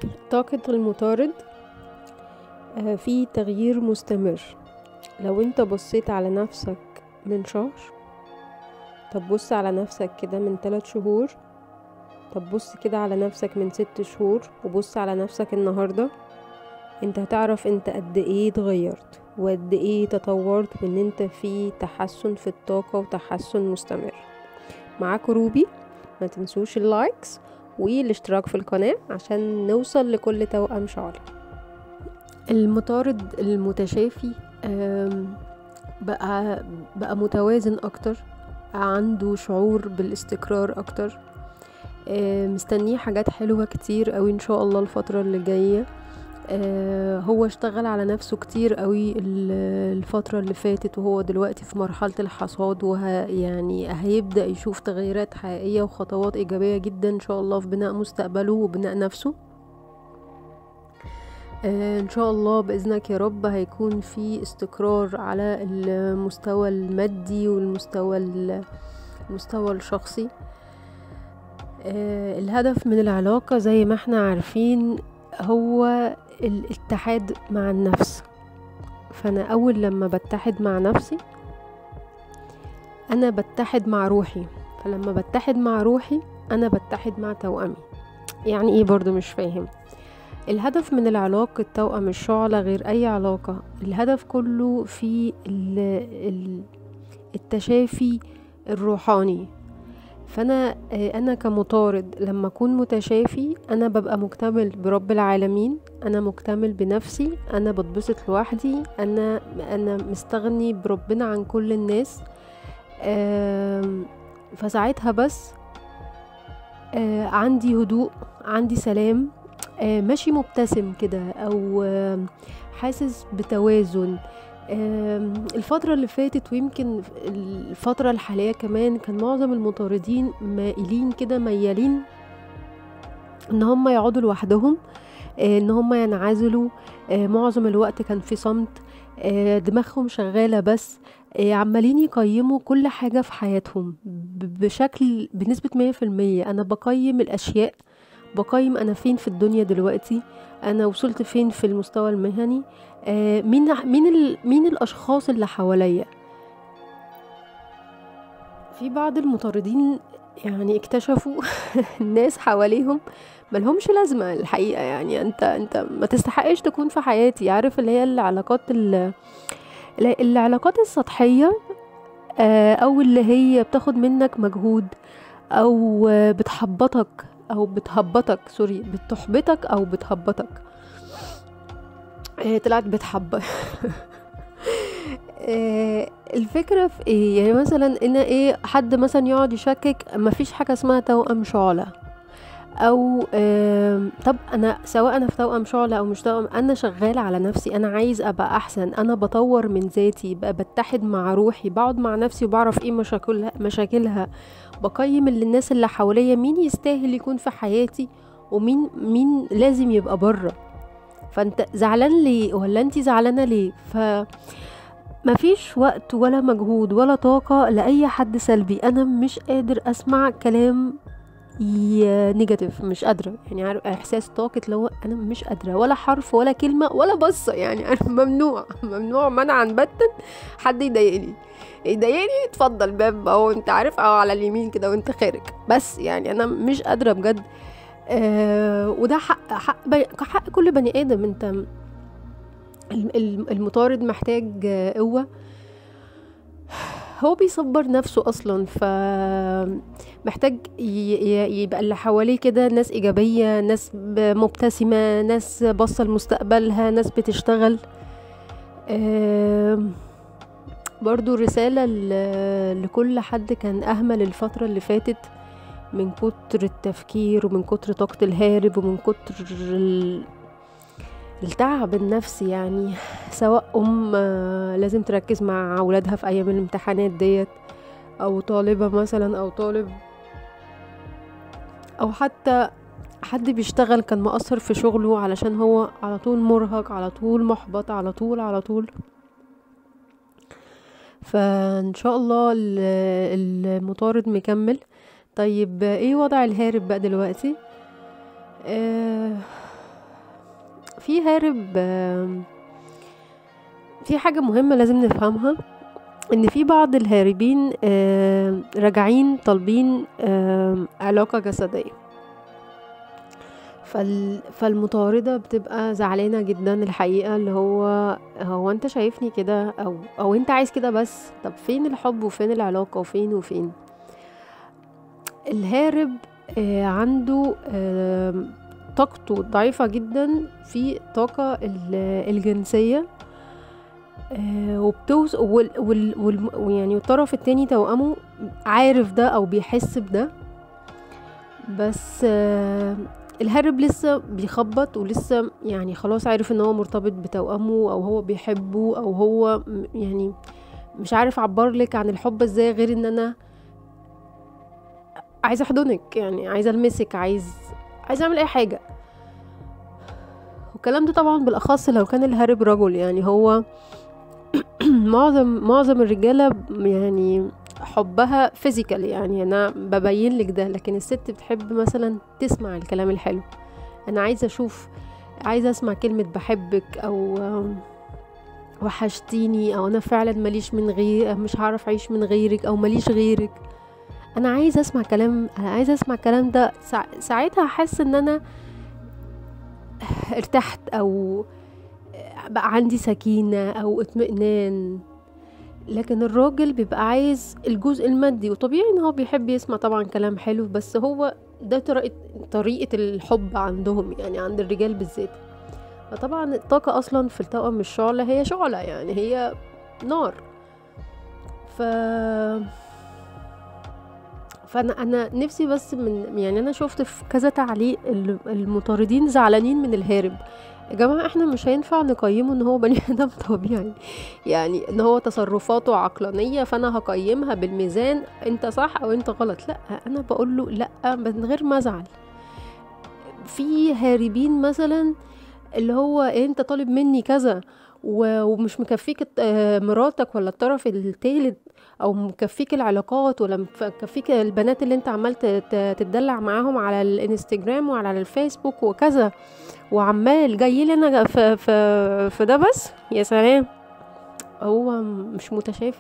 طاقة المطارد آه، في تغيير مستمر لو انت بصيت على نفسك من شهر طب بص على نفسك كده من ثلاث شهور طب بص كده على نفسك من ست شهور وبص على نفسك النهاردة انت هتعرف انت قد ايه اتغيرت وقد ايه تطورت وان انت في تحسن في الطاقة وتحسن مستمر معاكم روبي ما تنسوش اللايكس والاشتراك في القناة عشان نوصل لكل توأم شعلة المطارد المتشافي آم، بقى بقى متوازن اكتر عنده شعور بالاستقرار اكتر آم، مستنيه حاجات حلوة كتير قوي ان شاء الله الفترة اللي جاية آه، هو اشتغل على نفسه كتير قوي ال- الفترة اللي فاتت وهو دلوقتي في مرحلة الحصاد وه يعني هيبدأ يشوف تغيرات حقيقية وخطوات إيجابية جدا إن شاء الله في بناء مستقبله وبناء نفسه آه، ان شاء الله باذنك يا رب هيكون في استقرار على المستوى المادي والمستوى ال- المستوى الشخصي آه، الهدف من العلاقة زي ما احنا عارفين هو الاتحاد مع النفس فانا اول لما بتحد مع نفسي انا بتحد مع روحي فلما بتحد مع روحي انا بتحد مع توأمي يعني ايه برضو مش فاهم الهدف من العلاقة توأم الشعلة غير أي علاقة الهدف كله في ال- ال- التشافي الروحاني فأنا آه، أنا كمطارد لما أكون متشافي أنا ببقى مكتمل برب العالمين أنا مكتمل بنفسي أنا بتبسط لوحدي أنا أنا مستغني بربنا عن كل الناس آم، فساعتها بس آه، عندي هدوء عندي سلام آه، ماشي مبتسم كده او آم، حاسس بتوازن آم، الفترة اللي فاتت ويمكن الفترة الحالية كمان كان معظم المطاردين مائلين كده ميالين ان هم يقعدوا لوحدهم آه، ان هم ينعزلوا آه، معظم الوقت كان في صمت آه، دماغهم شغالة بس آه، عمالين يقيموا كل حاجة في حياتهم ب- بشكل بنسبة مية في المية أنا بقيم الأشياء بقيم أنا فين في الدنيا دلوقتي أنا وصلت فين في المستوى المهني آه، مين مين ال- مين الأشخاص اللي حواليا في بعض المطاردين يعني اكتشفوا الناس حواليهم ملهمش لازمة الحقيقة يعني انت انت ما تستحقش تكون في حياتي عارف اللي هي العلاقات ال- ال- العلاقات السطحية آه، او اللي هي بتاخد منك مجهود او آه، بتحبطك او بتهبطك سوري بتحبطك او بتهبطك آه، طلعت بتحب آه، الفكرة في ايه يعني مثلا ان ايه حد مثلا يقعد يشكك مفيش حاجة اسمها توأم شعلة او آم، طب انا سواء انا في توأم شعلة او مش توأم انا شغالة على نفسي انا عايز ابقى احسن انا بطور من ذاتي بقى بتحد مع روحي بقعد مع نفسي وبعرف ايه مشاكلها مشاكلها بقيم اللي الناس اللي حواليا مين يستاهل يكون في حياتي ومين مين لازم يبقى بره فانت زعلان ليه ولا انت زعلانه ليه ف مفيش وقت ولا مجهود ولا طاقة لأي حد سلبي أنا مش قادر أسمع كلام ي- نيجاتيف مش قادرة يعني عارف إحساس طاقة اللي هو أنا مش قادرة ولا حرف ولا كلمة ولا بصة يعني أنا ممنوع ممنوع منعا باتا حد يضايقني يضايقني اتفضل باب أهو أنت عارف أو على اليمين كده وأنت خارج بس يعني أنا مش قادرة بجد آه وده حق حق بي- حق كل بني آدم أنت الم- الم- المطارد محتاج آه، قوة هو بيصبر نفسه اصلا ف محتاج ي- ي- يبقى اللي حواليه كده ناس ايجابيه ناس ب- مبتسمه ناس باصه لمستقبلها ناس بتشتغل آم، برضو رساله ل- لكل حد كان اهمل الفتره اللي فاتت من كتر التفكير ومن كتر طاقه الهارب ومن كتر ال- التعب النفسي يعني سواء ام آه، لازم تركز مع اولادها في ايام الامتحانات ديت او طالبة مثلا او طالب او حتى حد بيشتغل كان مقصر في شغله علشان هو على طول مرهق على طول محبط على طول على طول فان شاء الله ال- المطارد مكمل طيب ايه وضع الهارب بقى دلوقتي آه في هارب آم، في حاجة مهمة لازم نفهمها ان في بعض الهاربين آم، راجعين طالبين آم، علاقة جسدية فال... فالمطاردة بتبقى زعلانة جدا الحقيقة اللي هو هو انت شايفني كده او او انت عايز كده بس طب فين الحب وفين العلاقة وفين وفين الهارب آه، عنده آم، طاقته ضعيفة جدا في الطاقة ال- الجنسية آه، وبتوز وال وال وال يعني الطرف التاني توأمه عارف ده او بيحس بده بس آه، الهرب لسه بيخبط ولسه يعني خلاص عارف ان هو مرتبط بتوأمه او هو بيحبه او هو م- يعني مش عارف اعبر لك عن الحب ازاي غير ان انا عايزه احضنك يعني عايزه المسك عايز عايزه اعمل اي حاجه والكلام ده طبعا بالاخص لو كان الهارب رجل يعني هو معظم معظم الرجاله يعني حبها فيزيكال يعني انا ببين لك ده لكن الست بتحب مثلا تسمع الكلام الحلو انا عايزه اشوف عايزه اسمع كلمه بحبك او آم، وحشتيني او انا فعلا ماليش من غير مش هعرف اعيش من غيرك او ماليش غيرك انا عايزه اسمع كلام انا عايزه اسمع الكلام ده سا... ساعتها احس ان انا ارتحت او بقى عندي سكينه او اطمئنان لكن الراجل بيبقى عايز الجزء المادي وطبيعي ان هو بيحب يسمع طبعا كلام حلو بس هو ده طريقة طريقة الحب عندهم يعني عند الرجال بالذات فطبعا الطاقة اصلا في التوأم الشعلة هي شعلة يعني هي نار ف فانا انا نفسي بس من يعني انا شفت في كذا تعليق ال- المطاردين زعلانين من الهارب يا جماعة احنا مش هينفع نقيمه ان هو بني ادم طبيعي يعني ان هو تصرفاته عقلانية فانا هقيمها بالميزان انت صح او انت غلط لا انا بقول له لا من غير ما ازعل في هاربين مثلا اللي هو إيه انت طالب مني كذا و- ومش مكفيك الت- آه، مراتك ولا الطرف التالت او مكفيك العلاقات ولا مف- مكفيك البنات اللي انت عمال ت- ت- تتدلع معاهم على الانستجرام وعلى الفيسبوك وكذا وعمال جاي لي انا في في في ده بس يا سلام هو مش متشافي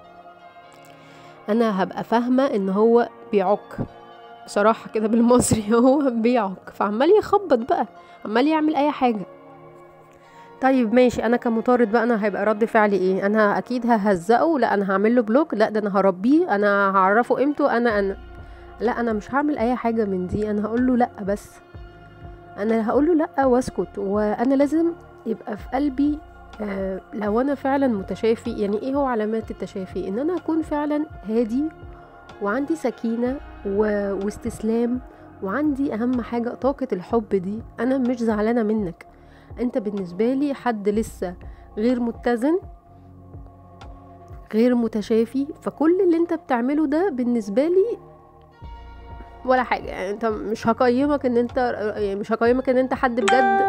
انا هبقى فاهمه ان هو بيعك بصراحه كده بالمصري هو بيعك فعمال يخبط بقى عمال يعمل اي حاجه طيب ماشي انا كمطارد بقى انا هيبقى رد فعلي ايه انا اكيد ههزقه لا انا هعمل له بلوك لا ده انا هربيه انا هعرفه قيمته انا انا لا انا مش هعمل اي حاجه من دي انا هقول له لا بس انا هقول له لا واسكت وانا لازم يبقى في قلبي آه لو انا فعلا متشافي يعني ايه هو علامات التشافي ان انا اكون فعلا هادي وعندي سكينه و... واستسلام وعندي اهم حاجه طاقه الحب دي انا مش زعلانه منك انت بالنسبه لي حد لسه غير متزن غير متشافي فكل اللي انت بتعمله ده بالنسبه لي ولا حاجه يعني انت مش هقيمك ان انت يعني مش هقيمك ان انت حد بجد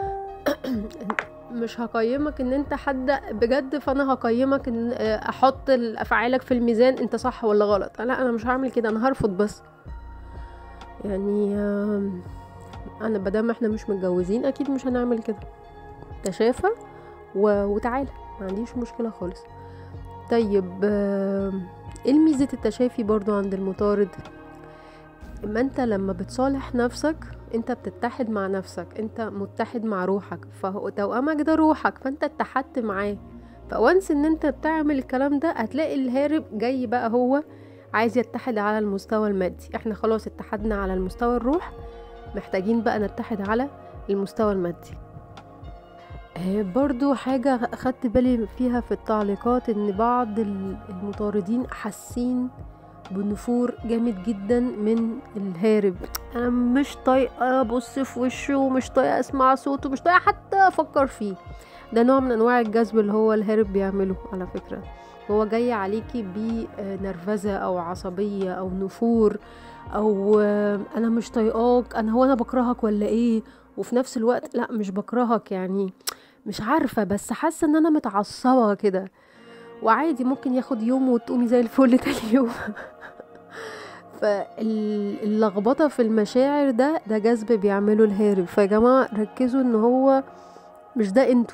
مش هقيمك ان انت حد بجد فانا هقيمك ان احط افعالك في الميزان انت صح ولا غلط لا انا مش هعمل كده انا هرفض بس يعني آم، انا بدام احنا مش متجوزين اكيد مش هنعمل كده تشافى و... وتعالى ما عنديش مشكله خالص طيب آم، ايه ميزه التشافي برضو عند المطارد اما انت لما بتصالح نفسك انت بتتحد مع نفسك انت متحد مع روحك فهو توأمك ده روحك فانت اتحدت معاه فوانس ان انت بتعمل الكلام ده هتلاقي الهارب جاي بقى هو عايز يتحد على المستوى المادي احنا خلاص اتحدنا على المستوى الروح محتاجين بقى نتحد على المستوى المادي آه، برضو حاجة خدت بالي فيها في التعليقات ان بعض ال- المطاردين حاسين بنفور جامد جدا من الهارب انا مش طايقه ابص في وشه ومش طايقه اسمع صوته مش طايقه حتى افكر فيه ده نوع من انواع الجذب اللي هو الهارب بيعمله على فكره هو جاي عليكي بنرفزه او عصبيه او نفور او آه، انا مش طايقاك انا هو انا بكرهك ولا ايه وفي نفس الوقت لا مش بكرهك يعني مش عارفه بس حاسه ان انا متعصبه كده وعادي ممكن ياخد يوم وتقومي زي الفل تاني يوم فاللخبطه في المشاعر ده ده جذب بيعمله الهارب فيا جماعه ركزوا ان هو مش ده انتوا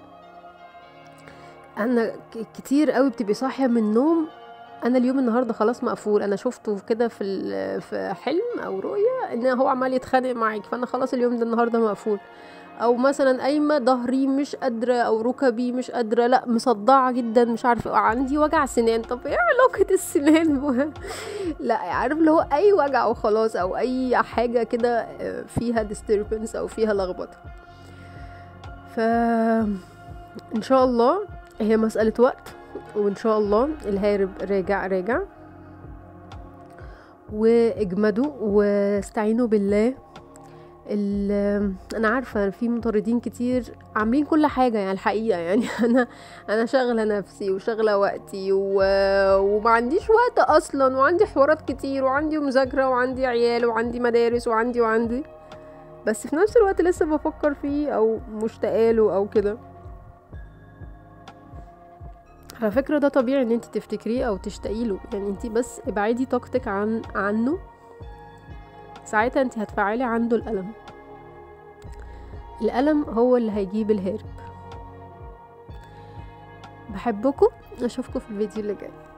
انا ك- كتير قوي بتبقي صاحيه من النوم انا اليوم النهارده خلاص مقفول انا شفته كده في ال- في حلم او رؤيه ان هو عمال يتخانق معاك فانا خلاص اليوم ده النهارده مقفول او مثلا قايمه ظهري مش قادره او ركبي مش قادره لا مصدعه جدا مش عارفه عندي وجع سنان طب ايه علاقه السنان بها؟ لا عارف اللي هو اي وجع وخلاص او اي حاجه كده آه، فيها disturbance او فيها لخبطه ف ان شاء الله هي مساله وقت وان شاء الله الهارب راجع راجع واجمدوا واستعينوا بالله ال- انا عارفه في مطاردين كتير عاملين كل حاجه يعني الحقيقه يعني انا انا شاغله نفسي وشاغله وقتي و... وما عنديش وقت اصلا وعندي حوارات كتير وعندي مذاكره وعندي عيال وعندي مدارس وعندي وعندي بس في نفس الوقت لسه بفكر فيه او مشتاقاله او كده على فكرة ده طبيعي ان انت تفتكريه او تشتاقيله يعني انت بس ابعدي طاقتك عن عنه ساعتها انت هتفعلي عنده الألم الألم هو اللي هيجيب الهارب بحبكم اشوفكم في الفيديو اللي جاي